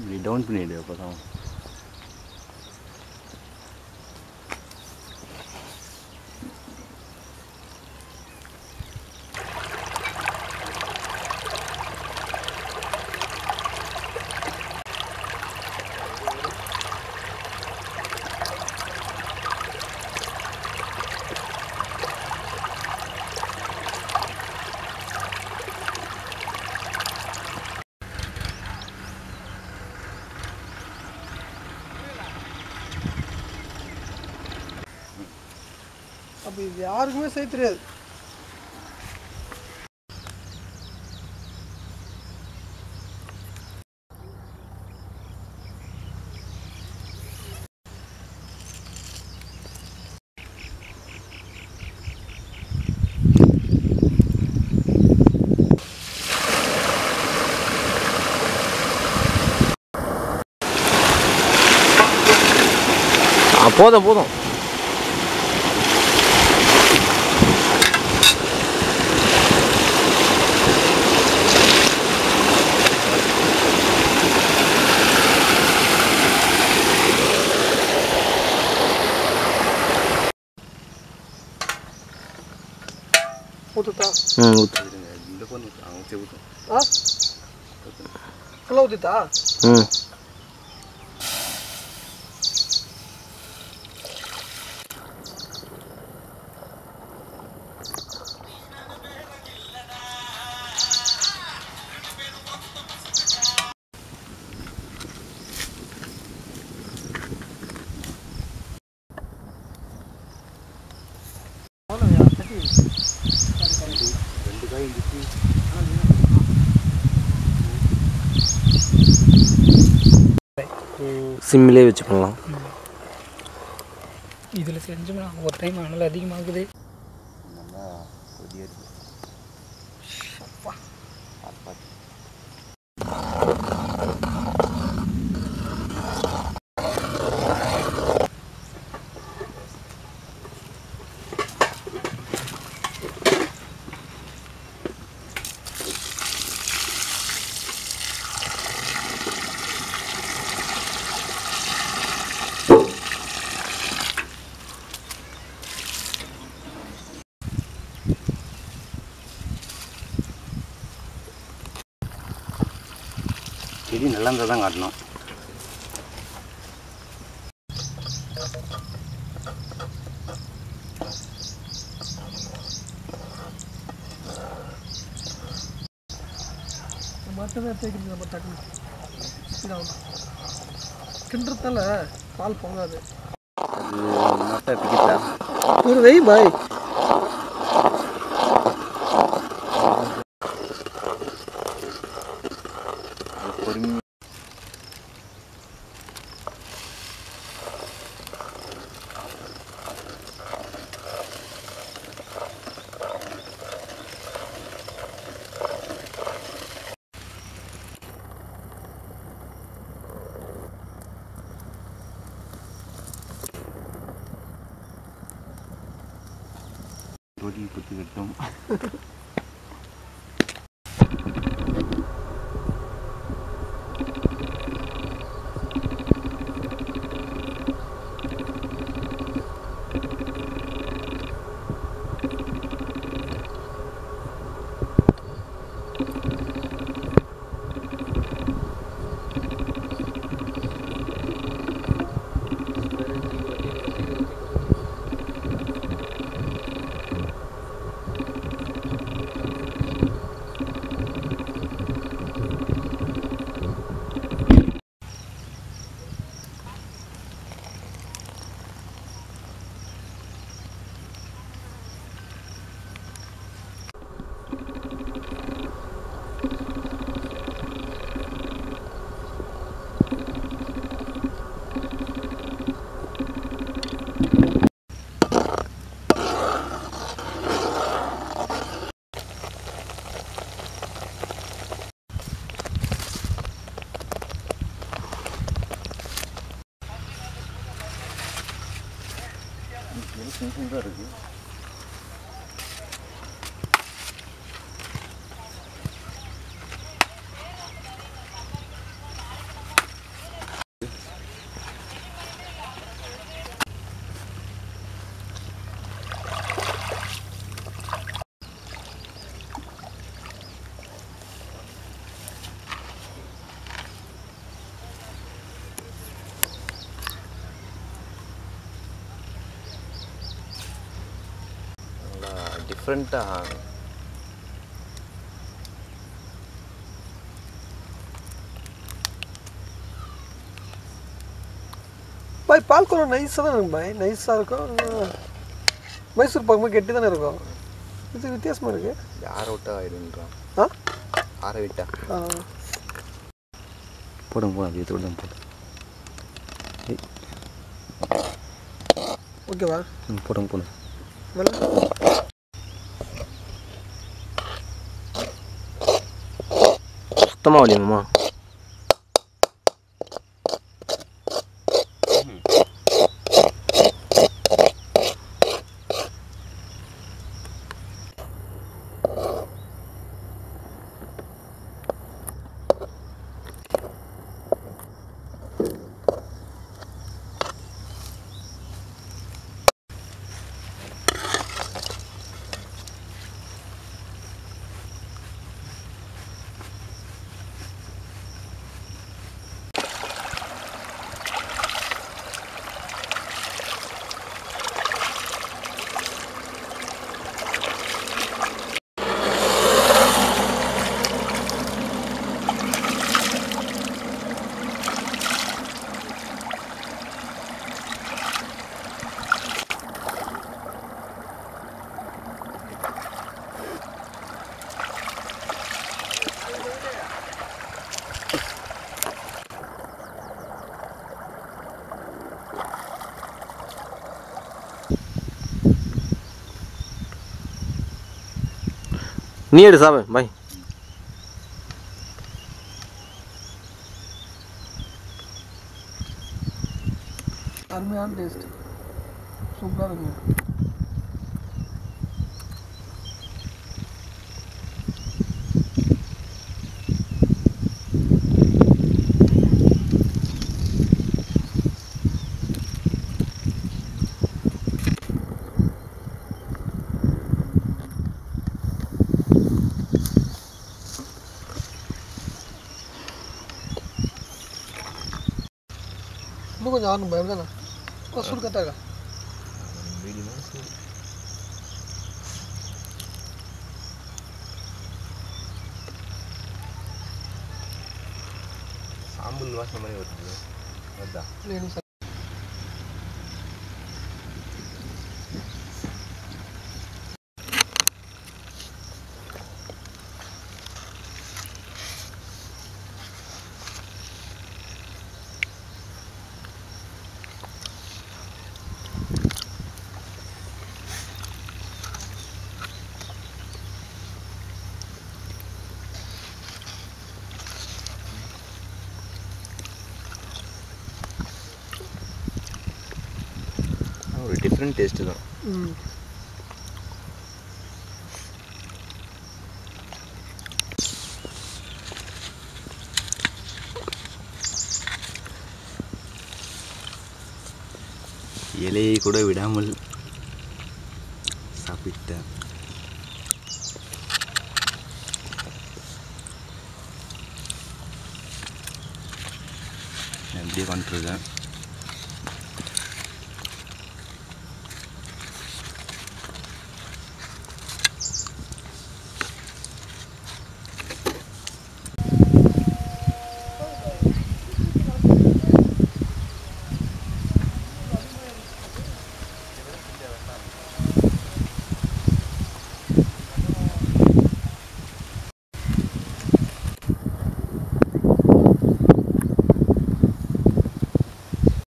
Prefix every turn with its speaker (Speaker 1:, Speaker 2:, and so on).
Speaker 1: இப்படி டவுன் பண்ணிவிடு அப்போ தான்
Speaker 2: அப்போ இது யாருக்குமே செய்ய தெரியாது
Speaker 1: ஆ போதும் போதும்
Speaker 2: ஊற்றுத்தா
Speaker 1: ம் ஊற்று இந்த பொண்ணு அவங்க ஊற்றி ஊற்றும்
Speaker 2: ஆ ஃபுல்லாக ஊற்றித்தா
Speaker 1: ம் ரெண்டு காய் இருந்துச்சு சிம்மிலே வச்சு பண்ணலாம்
Speaker 2: இதில் செஞ்சோம்னா ஒரு டைம் அனல் அதிகமாகுது
Speaker 1: நல்லா கொதியாக இருக்கு பார்த்து பார்த்து செடி நல்லா இருந்தால் தான் காட்டணும்
Speaker 2: மட்டும் தான் தேய்க்கிறது நம்ம டக்குனு இதாகும் கிண்டுறதால பால் பொங்காது
Speaker 1: அது மொட்டை பிடிக்கா
Speaker 2: ஒரு வெய் பாய்
Speaker 1: பொறுமை கொடி குத்து கட்டும் தான் இருக்கு டிஃப்ரெண்ட்டாக
Speaker 2: பாய் பால் குழம்பு நைஸாக தான் இருக்கும் பாய் நைஸாக இருக்கும் ஆனா, மைசூர் பாக்கும்போது கெட்டி தானே இருக்கும் இது வித்தியாசமாக இருக்கு
Speaker 1: ஆற விட்டா ஆயிடுன்றான்
Speaker 2: ஆ
Speaker 1: ஆற விட்டா
Speaker 2: ஆ.
Speaker 1: போடுங்க போடுங்க இது தான் போடு
Speaker 2: ஓகேவா
Speaker 1: ம், போடுங்க போடுங்க
Speaker 2: மேலே
Speaker 3: சுத்தமாக வலியுமா நீ எடு சாவு பாய்
Speaker 2: அருமையான டேஸ்ட் சூப்பராக இருக்கும் இன்னும் கொஞ்சம் ஆகணும் பயம் தானே சுடு கரெக்டாக இருக்கா
Speaker 1: சாம்பல் வாசனை மாதிரி வருது அதான்
Speaker 2: இல்லை எனக்கு சரி.
Speaker 1: ஒரு டிஃப்ரெண்ட் டேஸ்ட்டு தான்
Speaker 2: ம்
Speaker 1: இலையை கூட விடாமல் சாப்பிட்டேன் நான் இப்படியே பண்ணிட்டுருக்கேன்